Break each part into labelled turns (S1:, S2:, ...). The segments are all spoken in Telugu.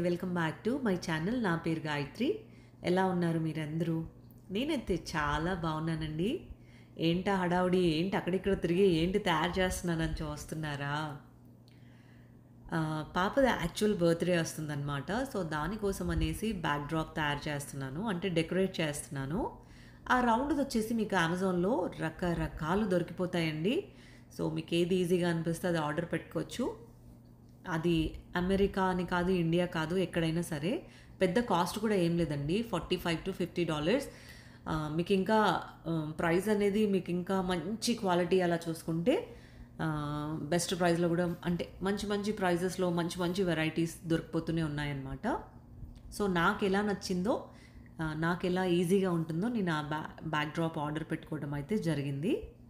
S1: Welcome back to my channel నా పేరు గాయత్రి ఎలా ఉన్నారు మీరందరూ నేనైతే చాలా బాగున్నానండి ఏంటా హడావుడి ఏంటి అక్కడిక్కడ తిరిగి ఏంటి తయారు చేస్తున్నానని చూస్తున్నారా ఆ, పాపది యాక్చువల్ బర్త్డే వస్తుందన్నమాట సో దానికోసం అనేసి బ్యాక్ డ్రాప్ తయారు చేస్తున్నాను అంటే డెకరేట్ చేస్తున్నాను ఆ రౌండ్ది వచ్చేసి మీకు అమెజాన్లో రకరకాలు దొరికిపోతాయండి సో మీకు ఏది ఈజీగా అనిపిస్తే అది ఆర్డర్ పెట్టుకోవచ్చు అది అమెరికా అని కాదు ఇండియా కాదు ఎక్కడైనా సరే పెద్ద కాస్ట్ కూడా ఏం లేదండి forty five to fifty dollars మీకు ఇంకా ప్రైస్ అనేది మీకు ఇంకా మంచి క్వాలిటీ అలా చూసుకుంటే బెస్ట్ ప్రైస్లో కూడా అంటే మంచి మంచి ప్రైజెస్లో మంచి మంచి వెరైటీస్ దొరికిపోతూనే ఉన్నాయన్నమాట సో నాకు ఎలా నచ్చిందో ఆ, నాకు ఎలా ఈజీగా ఉంటుందో నేను ఆ బ్యా బ్యాక్ డ్రాప్ ఆర్డర్ పెట్టుకోవడం అయితే జరిగింది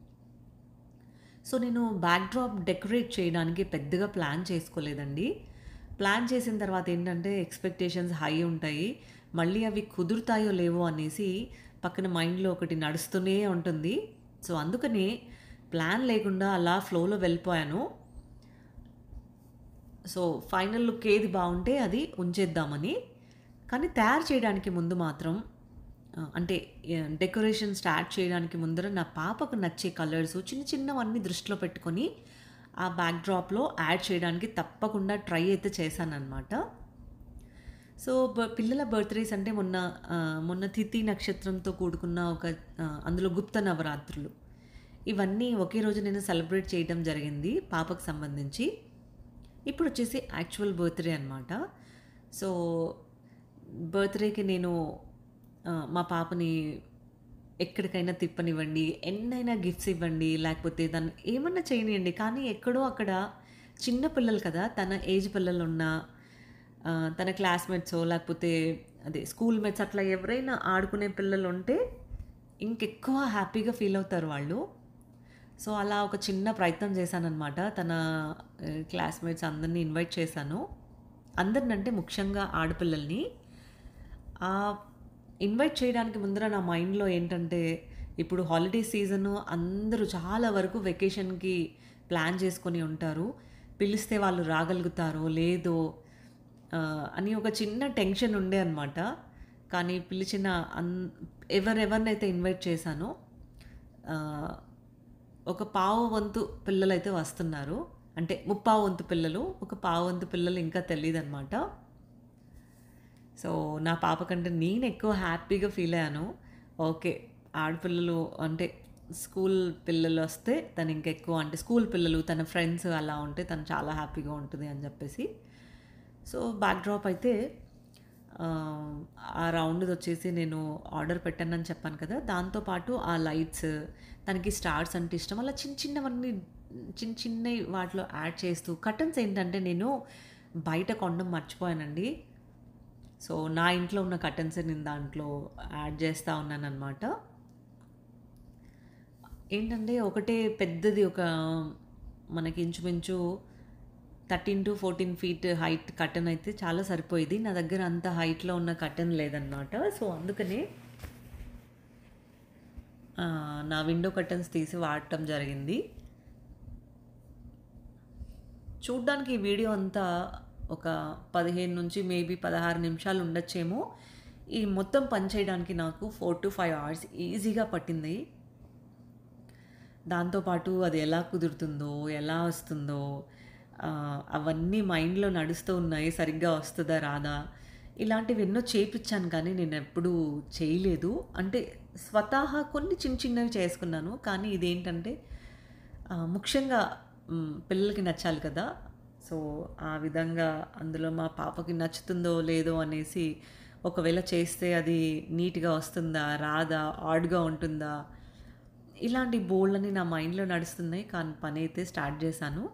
S1: సో నేను బ్యాక్ డ్రాప్ డెకరేట్ చేయడానికి పెద్దగా ప్లాన్ చేసుకోలేదండి ప్లాన్ చేసిన తర్వాత ఏంటంటే ఎక్స్పెక్టేషన్స్ హై ఉంటాయి మళ్ళీ అవి కుదురుతాయో లేవో అనేసి పక్కన మైండ్లో ఒకటి నడుస్తూనే ఉంటుంది సో అందుకనే ప్లాన్ లేకుండా అలా ఫ్లోలో వెళ్ళిపోయాను సో ఫైనల్ లుక్ ఏది బాగుంటే అది ఉంచేద్దామని కానీ తయారు చేయడానికి ముందు మాత్రం ఆ, అంటే డెకరేషన్ స్టార్ట్ చేయడానికి ముందర నా పాపకు నచ్చే కలర్స్ చిన్న చిన్నవన్నీ దృష్టిలో పెట్టుకొని ఆ బ్యాక్ డ్రాప్లో యాడ్ చేయడానికి తప్పకుండా ట్రై అయితే చేశానన్నమాట సో బ- పిల్లల బర్త్డేస్ అంటే మొన్న ఆ, మొన్న తిథి నక్షత్రంతో కూడుకున్న ఒక ఆ, అందులో గుప్త నవరాత్రులు ఇవన్నీ ఒకే రోజు నేను సెలబ్రేట్ చేయడం జరిగింది పాపకు సంబంధించి ఇప్పుడు వచ్చేసి యాక్చువల్ బర్త్డే అనమాట సో బర్త్డేకి నేను ఆ, మా పాపని ఎక్కడికైనా తిప్పనివ్వండి ఎన్నైనా గిఫ్ట్స్ ఇవ్వండి లేకపోతే దాన్ని ఏమన్నా చేయనియండి కానీ ఎక్కడో అక్కడ చిన్న పిల్లలు కదా తన ఏజ్ పిల్లలు ఉన్న ఆ, తన క్లాస్మేట్స్ లేకపోతే అదే స్కూల్ మేట్స్ అట్లా ఎవరైనా ఆడుకునే పిల్లలు ఉంటే ఇంకెక్కువ హ్యాపీగా ఫీల్ అవుతారు వాళ్ళు సో అలా ఒక చిన్న ప్రయత్నం చేశానన్నమాట తన క్లాస్మేట్స్ అందరినీ ఇన్వైట్ చేశాను అందరినంటే ముఖ్యంగా ఆడపిల్లల్ని ఆ ఇన్వైట్ చేయడానికి ముందర నా మైండ్లో ఏంటంటే ఇప్పుడు హాలిడే సీజన్ అందరూ చాలా వరకు వెకేషన్కి ప్లాన్ చేసుకొని ఉంటారు పిలిస్తే వాళ్ళు రాగలుగుతారో లేదో ఆ, అని ఒక చిన్న టెన్షన్ ఉండే అనమాట కానీ పిలిచిన అన్ ఎవరెవరినైతే ఇన్వైట్ చేశానో ఆ, ఒక పావు వంతు పిల్లలు అయితే వస్తున్నారు అంటే ముప్పావు వంతు పిల్లలు ఒక పావు వంతు పిల్లలు ఇంకా తెలియదు అనమాట సో నా పాప కంటే నేను ఎక్కువ హ్యాపీగా ఫీల్ అయ్యాను ఓకే ఆడపిల్లలు అంటే స్కూల్ పిల్లలు వస్తే తను ఇంకెక్కువ అంటే స్కూల్ పిల్లలు తన ఫ్రెండ్స్ అలా ఉంటే తను చాలా హ్యాపీగా ఉంటుంది అని చెప్పేసి సో బ్యాక్ డ్రాప్ అయితే ఆ, ఆ రౌండ్ వచ్చేసి నేను ఆర్డర్ పెట్టానని చెప్పాను కదా దాంతోపాటు ఆ లైట్స్ తనకి స్టార్స్ అంటే ఇష్టం అలా చిన్న చిన్నవన్నీ చిన్న చిన్న వాటిలో యాడ్ చేస్తూ కటన్స్ ఏంటంటే నేను బయట కొనడం మర్చిపోయానండి సో నా ఇంట్లో ఉన్న కటన్స్ నేను దాంట్లో యాడ్ చేస్తూ ఉన్నాను అనమాట ఏంటంటే ఒకటే పెద్దది ఒక మనకి ఇంచుమించు thirteen to fourteen feet height curtain అయితే చాలా సరిపోయేది నా దగ్గర అంత హైట్లో ఉన్న కటన్ లేదనమాట సో అందుకనే ఆ, నా విండో కర్టన్స్ తీసి వాడటం జరిగింది చూడ్డానికి ఈ వీడియో అంతా ఒక పదిహేను నుంచి మేబీ పదహారు నిమిషాలు ఉండొచ్చేమో ఈ మొత్తం పని చేయడానికి నాకు ఫోర్ టు ఫైవ్ అవర్స్ ఈజీగా పట్టింది దాంతోపాటు అది ఎలా కుదురుతుందో ఎలా వస్తుందో ఆ, అవన్నీ మైండ్లో నడుస్తూ ఉన్నాయి సరిగ్గా వస్తుందా రాదా ఇలాంటివి ఎన్నో చేపించాను కానీ నేను ఎప్పుడూ చేయలేదు అంటే స్వతహా కొన్ని చిన్న చిన్నవి చేసుకున్నాను కానీ ఇదేంటంటే ఆ, ముఖ్యంగా మ్, పిల్లలకి నచ్చాలి కదా సో ఆ విధంగా అందులో మా పాపకి నచ్చుతుందో లేదో అనేసి ఒకవేళ చేస్తే అది నీట్గా వస్తుందా రాదా ఆడ్గా ఉంటుందా ఇలాంటి బోల్డ్ని నా మైండ్లో నడుస్తున్నాయి కానీ పని అయితే స్టార్ట్ చేశాను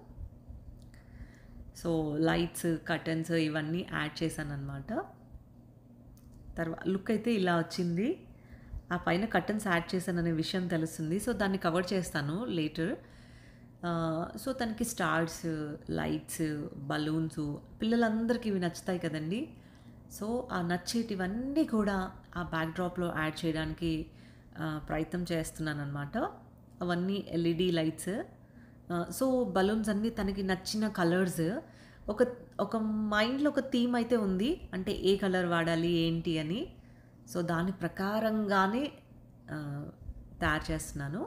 S1: సో లైట్స్ కర్టన్స్ ఇవన్నీ యాడ్ చేశాను అనమాట తర్వాత లుక్ అయితే ఇలా వచ్చింది ఆ పైన కర్టన్స్ యాడ్ చేశాననే విషయం తెలుస్తుంది సో దాన్ని కవర్ చేస్తాను లేటర్ సో తనకి స్టార్స్ లైట్స్ బలూన్స్ పిల్లలందరికీ ఇవి నచ్చుతాయి కదండి సో ఆ నచ్చేటివన్నీ కూడా ఆ బ్యాక్ డ్రాప్లో యాడ్ చేయడానికి ఆ, ప్రయత్నం చేస్తున్నాను అనమాట అవన్నీ ఎల్ఈడి లైట్స్ సో బలూన్స్ అన్నీ తనకి నచ్చిన కలర్స్ ఒక ఒక మైండ్‌లో ఒక థీమ్ అయితే ఉంది. అంటే ఏ కలర్ వాడాలి ఏంటి అని. సో, దాని ప్రకారంగానే ఆహ్, తయారు చేస్తున్నాను.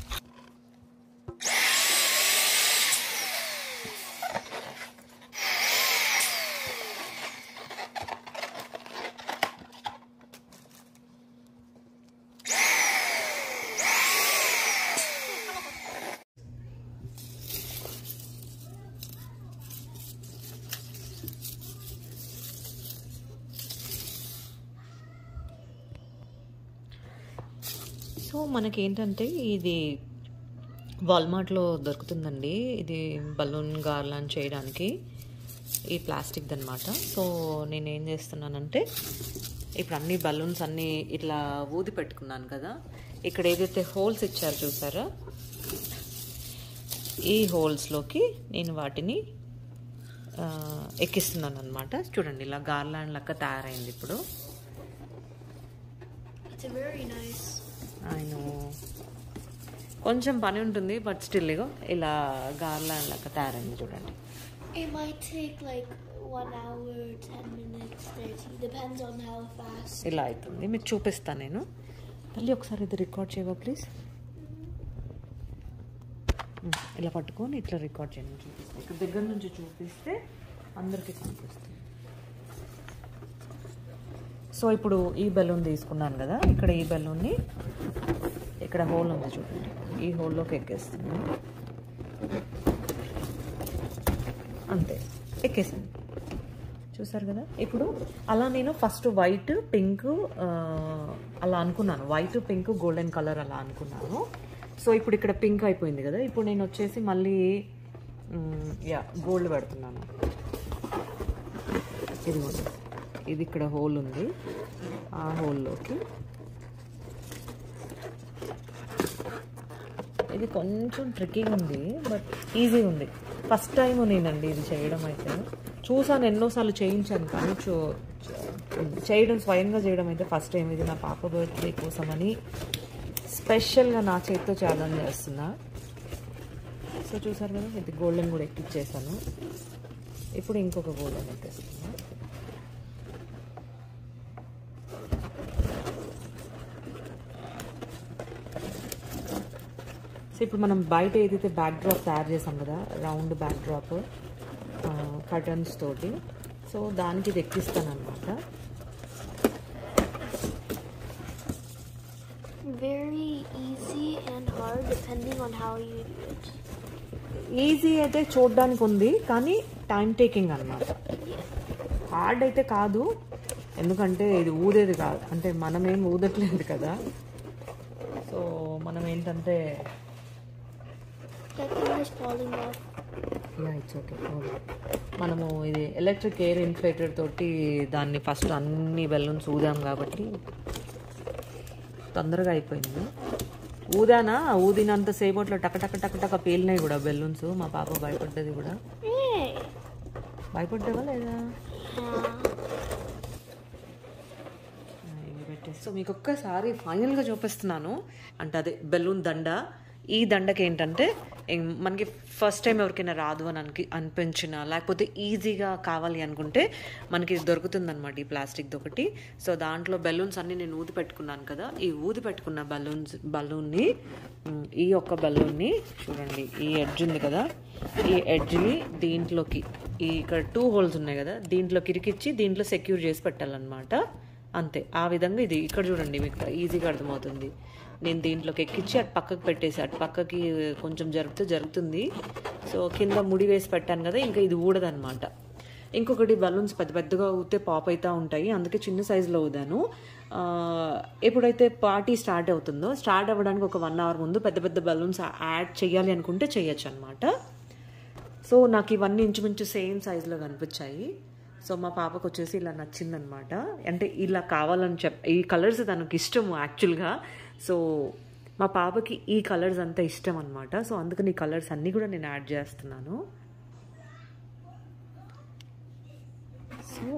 S1: సో, మనకేంటంటే ఇది వాల్మార్ట్‌లో దొరుకుతుందండి. ఇది బలూన్ గార్లాండ్ చేయడానికి. ఈ ప్లాస్టిక్‌దనమాట. సో, నేనేం చేస్తున్నానంటే ఇప్పుడు అన్ని బలూన్స్ అన్నీ ఇట్లా ఊది పెట్టుకున్నాను కదా! ఇక్కడ ఏదైతే హోల్స్ ఇచ్చారో చూసారా? ఈ హోల్స్‌లోకి నేను వాటిని ఆహ్, ఎక్కిస్తున్నాననమాట. చూడండి ఇలా గార్లాండ్ లెక్క తయారైంది ఇప్పుడు.
S2: It's very nice.
S1: ఆయన కొంచెం పని ఉంటుంది. బట్ స్టిల్ ఇగో ఇలా గార్లాండ్ లెక్క తయారైంది చూడండి.
S2: It might take like one hour, ten minutes, thirty. Depends on how fast.
S1: ఇలా అవుతుంది. మీకు చూపిస్తాను నేను. మళ్ళీ ఒకసారి ఇది రికార్డ్ చేయవా ప్లీజ్? హ్మ్. ఇలా పట్టుకొని ఇట్లా రికార్డ్ చేయండి చూపిస్తాను. ఇక్కడ దగ్గర నుంచి చూపిస్తే అందరికీ కనిపిస్తుంది. సో, ఇప్పుడు ఈ బెలూన్ తీసుకున్నాను కదా! ఇక్కడ ఈ బెలూన్‌ని ఇక్కడ హోల్ ఉంది చూడండి. ఈ హోల్‌లోకి ఎక్కేస్తున్నాను. అంతే. ఎక్కేసాను. చూసారు కదా! ఇప్పుడు అలా నేను ఫస్ట్ వైట్, పింక్ ఆహ్, అలా అనుకున్నాను. వైట్, పింక్, గోల్డెన్ కలర్ అలా అనుకున్నాను. సో, ఇప్పుడు ఇక్కడ పింక్ అయిపోయింది కదా! ఇప్పుడు నేను వచ్చేసి మళ్ళీ హ్మ్, యాహ్! గోల్డ్ పెడుతున్నాను. ఇదిగోండి. ఇది ఇక్కడ హోల్ ఉంది. ఆ హోల్‌లోకి ఇది కొంచెం ట్రిక్కీగా ఉంది. బట్ ఈజీ ఉంది. ఫస్ట్ టైం నేనండి ఇది చేయడం అయితే. చూసాను ఎన్నోసార్లు చేయించాను కానీ చూ చేయడం స్వయంగా చేయడం అయితే ఫస్ట్ టైం ఇది నా పాప బర్త్డే కోసమని స్పెషల్‌గా నా చేతితో చేయాలని చేస్తున్నా. సో, చూసారు కదా! ఇది గోల్డెన్ కూడా ఎక్కిచ్చేసాను. ఇప్పుడు ఇంకొక గోల్డెన్ ఎక్కేస్తున్నా. సో, ఇప్పుడు మనం బయట ఏదైతే బ్యాక్ డ్రాప్ తయారు చేసాం కదా! Round back drop ah, curtains తోటి. సో, దానికి ఇది ఎక్కిస్తాననమాట.
S2: Very easy and hard depending on how you do it.
S1: Easy అయితే చూడడానికి ఉంది. కానీ టైం టేకింగ్ అనమాట. హార్డ్ అయితే కాదు. ఎందుకంటే ఇది ఊదేది కాదు. అంటే మనమేం ఊదట్లేదు కదా! సో, మనం ఏంటంటే
S2: That thing is falling off.
S1: Yeah it's okay మనము ఇది ఎలక్ట్రిక్ ఎయిర్ ఇన్ఫ్లేటర్ తోటి దాన్ని ఫస్ట్ అన్ని బెలూన్స్ ఊదాం కాబట్టి తొందరగా అయిపోయింది ఊదానా ఊదినంత సేపు అట్లా టక టక టక టక పేలినాయి కూడా బెలూన్స్ మా పాప భయపడ్డది కూడా
S2: Hey.
S1: భయపడ్డావా లేదా
S2: Yeah.
S1: సో మీకు ఒక్కసారి ఫైనల్గా చూపిస్తున్నాను అంటే అదే బెలూన్ దండ ఈ దండకి ఏంటంటే ఏం- మనకి ఫస్ట్ టైం ఎవరికైనా రాదు అని అనికి అనిపించిన లేకపోతే ఈజీగా కావాలి అనుకుంటే మనకి ఇది దొరుకుతుందన్నమాట ఈ ప్లాస్టిక్ది ఒకటి సో దాంట్లో బెలూన్స్ అన్ని నేను ఊది పెట్టుకున్నాను కదా ఈ ఊది పెట్టుకున్న బలూన్స్ బలూన్ని ఉమ్, ఈ ఒక్క బలూన్ని చూడండి ఈ ఎడ్జ్ ఉంది కదా ఈ ఎడ్జ్ని దీంట్లోకి ఈ ఇక్కడ టూ హోల్స్ ఉన్నాయి కదా దీంట్లోకి ఇరికిచ్చి దీంట్లో సెక్యూర్ చేసి పెట్టాలన్నమాట అంతే ఆ విధంగా ఇది ఇక్కడ చూడండి మీకు ఈజీగా అర్థమవుతుంది నేను దీంట్లోకి ఎక్కించి అటు పక్కకు పెట్టేసి అటు పక్కకి కొంచెం జరిపితే జరుగుతుంది సో కింద ముడి వేసి పెట్టాను కదా ఇంకా ఇది ఊడదనమాట ఇంకొకటి బలూన్స్ పెద్ద పెద్దగా ఊతే పాప్ అవుతూ ఉంటాయి అందుకే చిన్న సైజులో ఊదాను ఆ, ఎప్పుడైతే పార్టీ స్టార్ట్ అవుతుందో స్టార్ట్ అవ్వడానికి ఒక వన్ అవర్ ముందు పెద్ద పెద్ద బలూన్స్ యాడ్ చేయాలి అనుకుంటే చేయొచ్చు అనమాట సో నాకు ఇవన్నీ ఇంచుమించు సేమ్ సైజులో కనిపించాయి సో మా పాపకు వచ్చేసి ఇలా నచ్చిందనమాట అంటే ఇలా కావాలని చెప్ ఈ కలర్స్ తనకు ఇష్టము యాక్చువల్గా సో మా పాపకి ఈ కలర్స్ అంతా ఇష్టం అనమాట సో అందుకని ఈ కలర్స్ అన్నీ కూడా నేను యాడ్ చేస్తున్నాను సో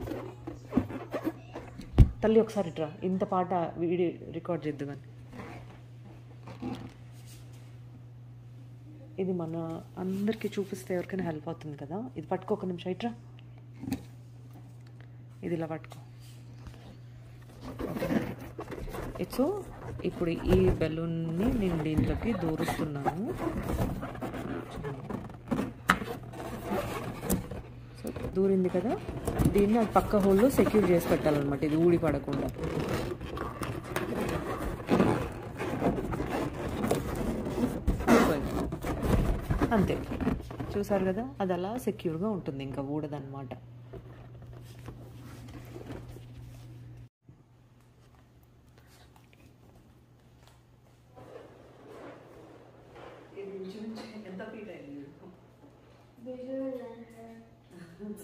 S1: తల్లి ఒకసారి ఇట్రా ఇంత పాట వీడియో రికార్డ్ చేద్దు కానీ ఇది మన అందరికీ చూపిస్తే ఎవరికైనా హెల్ప్ అవుతుంది కదా ఇది పట్టుకో ఒక నిమిషం ఇట్రా ఇది ఇలా పట్టుకో సో ఇప్పుడు ఈ బెలూన్ని నేను దీంట్లోకి దూరుస్తున్నాను సో దూరింది కదా దీన్ని అది పక్క హోల్లో సెక్యూర్ చేసి పెట్టాలన్నమాట ఇది ఊడి పడకుండా అయిపోయింది. అంతే చూసారు కదా అది అలా సెక్యూర్గా ఉంటుంది ఇంకా ఊడదన్నమాట ఎంత ఫీట్ అయింది
S2: Bigger than her.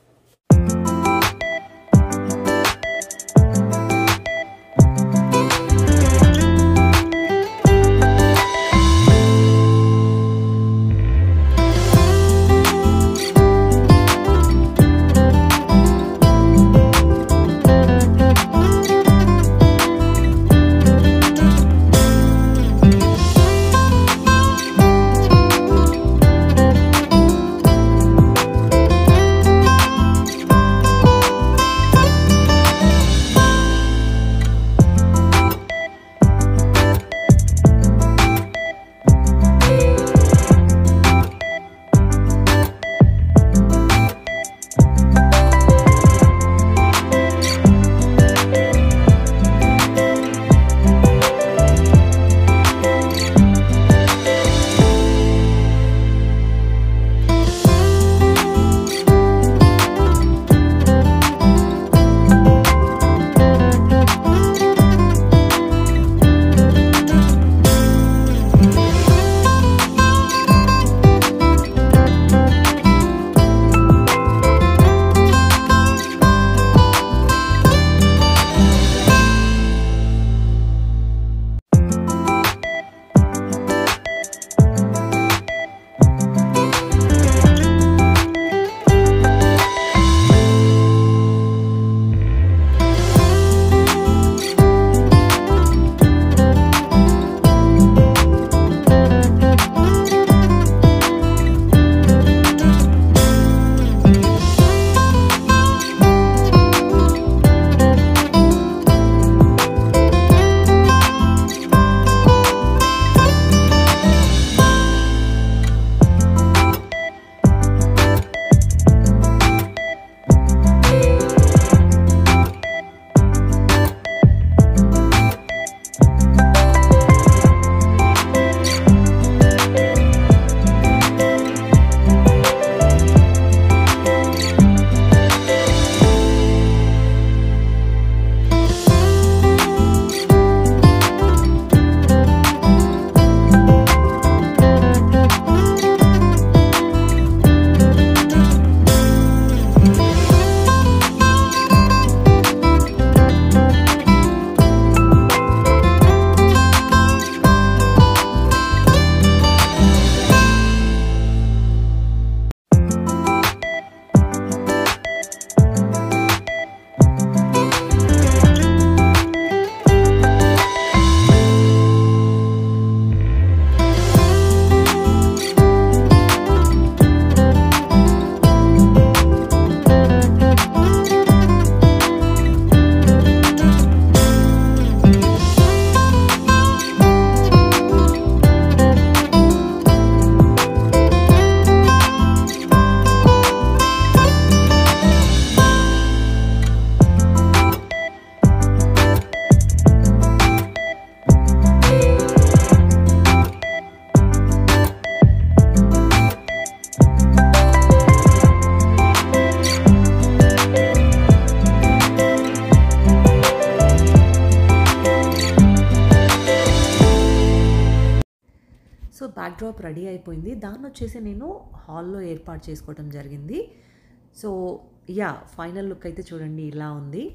S1: So back drop ready అయిపోయింది దాన్ని వచ్చేసి నేను హాల్లో ఏర్పాటు చేసుకోవడం జరిగింది సో యా ఫైనల్ లుక్ అయితే చూడండి ఇలా ఉంది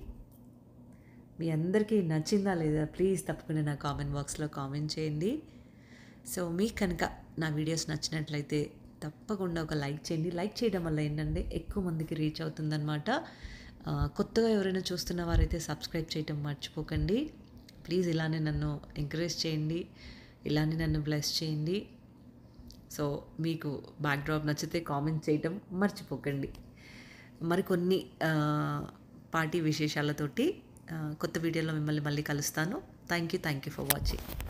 S1: మీ అందరికీ నచ్చిందా లేదా ప్లీజ్ తప్పకుండా నా కామెంట్ బాక్స్లో కామెంట్ చేయండి సో మీకు కనుక నా వీడియోస్ నచ్చినట్లయితే తప్పకుండా ఒక లైక్ చేయండి లైక్ చేయడం వల్ల ఏంటంటే ఎక్కువ మందికి రీచ్ అవుతుందన్నమాట ఆ, కొత్తగా ఎవరైనా చూస్తున్న వారైతే సబ్స్క్రైబ్ చేయటం మర్చిపోకండి ప్లీజ్ ఇలానే నన్ను ఎంకరేజ్ చేయండి ఇలానే నన్ను బ్లెస్ చేయండి సో మీకు బ్యాక్డ్రాప్ నచ్చితే కామెంట్ చేయటం మర్చిపోకండి మరికొన్ని ఆ, పార్టీ విశేషాలతోటి ఆ, కొత్త వీడియోలో మిమ్మల్ని మళ్ళీ కలుస్తాను thank you thank you for watching